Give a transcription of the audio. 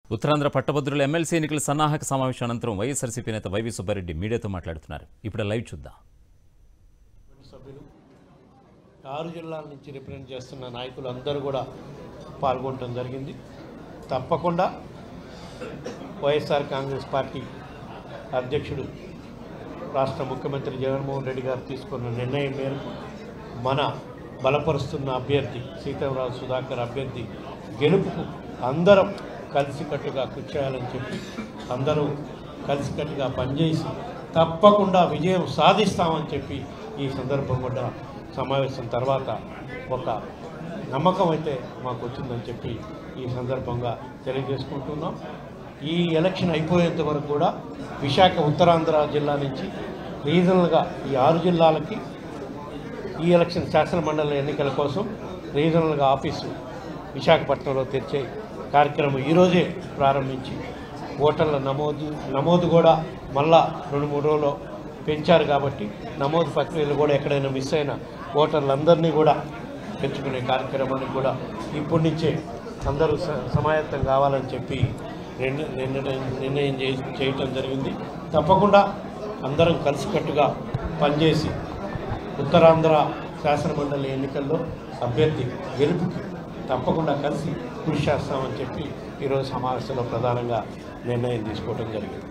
ఉత్తరాంధ్ర పట్టభద్రుల ఎమ్మెల్సీ ఎన్నికల సన్నాహక సమావేశం అనంతరం వైఎస్ఆర్సీపీ నేత వైవి సుబ్బారెడ్డి మీడియాతో మాట్లాడుతున్నారు ఇప్పుడు లైవ్ చూద్దాం సభ్యులు ఆరు జిల్లాల నుంచి రిప్రజెంట్ చేస్తున్న నాయకులు అందరూ కూడా పాల్గొనడం జరిగింది తప్పకుండా వైఎస్ఆర్ కాంగ్రెస్ పార్టీ అధ్యక్షుడు రాష్ట్ర ముఖ్యమంత్రి జగన్మోహన్ రెడ్డి గారు తీసుకున్న నిర్ణయం మేరకు మన బలపరుస్తున్న అభ్యర్థి సీతారావు సుధాకర్ అభ్యర్థి గెలుపుకు అందరం కలిసికట్టుగా కృషి చేయాలని చెప్పి అందరూ కలిసికట్టుగా పనిచేసి తప్పకుండా విజయం సాధిస్తామని చెప్పి ఈ సందర్భం కూడా సమావేశం తర్వాత ఒక నమ్మకం అయితే మాకు వచ్చిందని చెప్పి ఈ సందర్భంగా తెలియజేసుకుంటున్నాం ఈ ఎలక్షన్ అయిపోయేంత వరకు కూడా విశాఖ ఉత్తరాంధ్ర జిల్లా నుంచి రీజనల్గా ఈ ఆరు జిల్లాలకి ఈ ఎలక్షన్ శాసన మండలి ఎన్నికల కోసం రీజనల్గా ఆఫీసు విశాఖపట్నంలో తెరిచే కార్యక్రమం ఈరోజే ప్రారంభించి ఓటర్ల నమోదు నమోదు కూడా మళ్ళా రెండు మూడు రోజులు పెంచారు కాబట్టి నమోదు ప్రక్రియలు కూడా ఎక్కడైనా మిస్ అయిన ఓటర్లందరినీ కూడా పెంచుకునే కార్యక్రమానికి కూడా ఇప్పటి నుంచే అందరూ స- సమాయత్తం కావాలని చెప్పి నిర్ణ- నిర్ణయం నిర్ణయం చేయ- చేయటం జరిగింది తప్పకుండా అందరం కలిసికట్టుగా పనిచేసి ఉత్తరాంధ్ర శాసనమండలి ఎన్నికల్లో అభ్యర్థి గెలుపుకి తప్పకుండా కలిసి కృషి చేస్తామని చెప్పి ఈరోజు సమావేశంలో ప్రధానంగా నిర్ణయం తీసుకోవడం జరిగింది